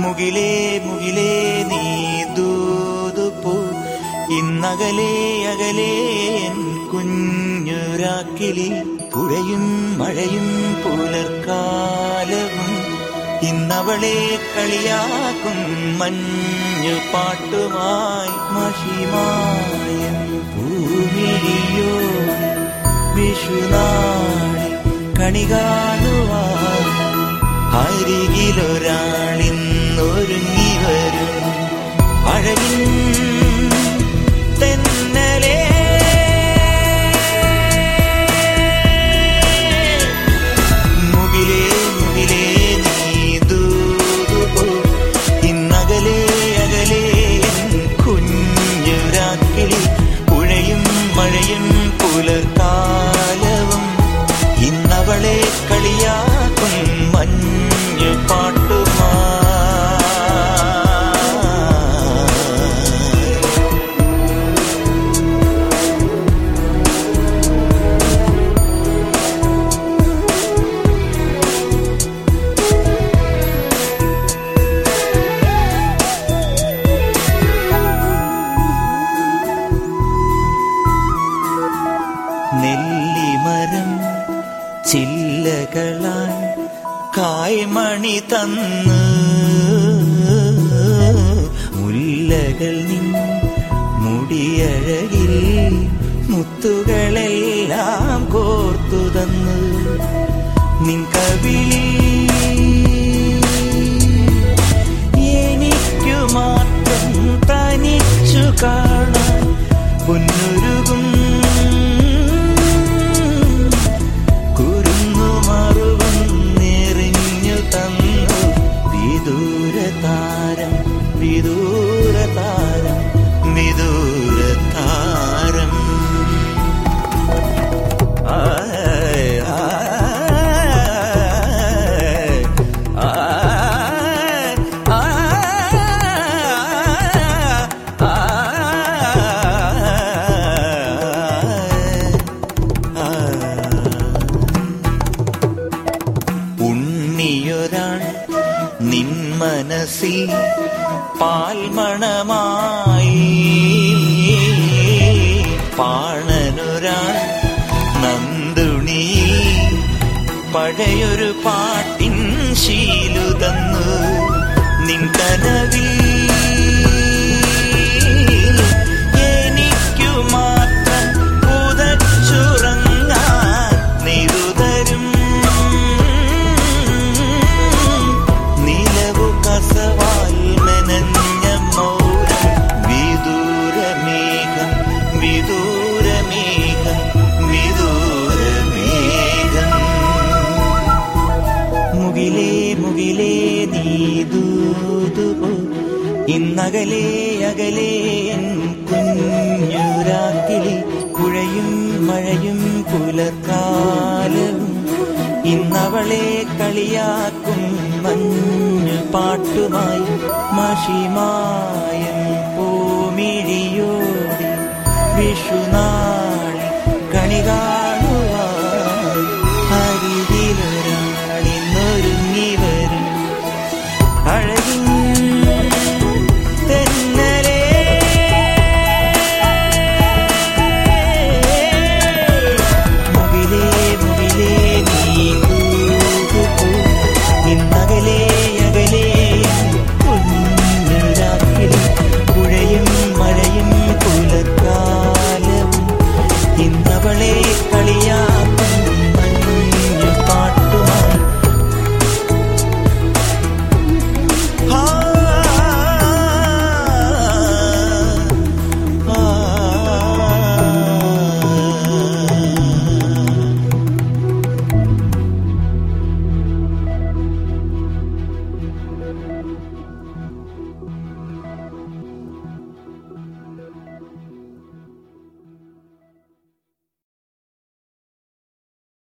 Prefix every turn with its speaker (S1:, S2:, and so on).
S1: മുകിലേ മുകിലേ നീ ദൂതുപോ ഇന്നകലേ അകലേ എൻ കുഞ്ഞുരാക്കിലി പുഴയും മഴയും പുലർക്കാലവും ഇന്നവളെ കളിയാക്കും മഞ്ഞു പാട്ടുമായി മഷിമായ ഭൂമിഴിയോടെ വിഷുനാളിൽ കണി കാണുവാൻ അരികിലൊരാളിന്നൊരുങ്ങി വരും അഴകിൻ തെന്നലേ മുകിലേ മുകിലേ നീ ദൂതുപോ ഇന്നകലേ അകലേ എൻ കുഞ്ഞുരാക്കിളി പുഴയും മഴയും പുലർക്കാലവും ഇന്നവളെ കളിയാക്കും മഞ്ഞു പാട്ടുമാ നെല്ലിമരം ചില്ലകളാൽ കായ്മണി തന്ന് മുല്ലകൾ നിൻ മുടിയഴകിൽ മുത്തുകളെല്ലാം കോർത്തു തന്ന് നിൻ കവിളി എനിക്കു മാത്രം തനിച്ചു കാണാൻ പൊന്നുരുകും കുരുന്നു മറുവം നിറഞ്ഞു തന്നു വിദൂര താരം വിദൂര താരം വിദൂര താരം ആയ് ആയ് ആയ് ഉണ്ണിയൊരാൾ നിൻ മനസ്സിൽ പാൽമണമായി പാണനൊരാൾ നന്ദുണി പഴയൊരു പാട്ടിൻ ശീലു തന്നു നിൻ കനവിൽ എനിക്കു മാത്രം പുതച്ചുറങ്ങാൻ നിരുതരും നിലവു കസവാൽ മെനഞ്ഞ മൗരം വിദൂരമേഘം വിദൂരമേഘം വിദൂരമേഘം മുകിലേ മുകിലേ നീ ദൂതുപോ ഇന്നകലേ അകലേ എൻ കുഞ്ഞുരാക്കിളി പുഴയും മഴയും പുലർക്കാലവും ഇന്നവളെ കളിയാക്കും മഞ്ഞു പാട്ടുമായി മഷിമായം പൂമിഴിയോടെ വിഷുനാളി കണികാ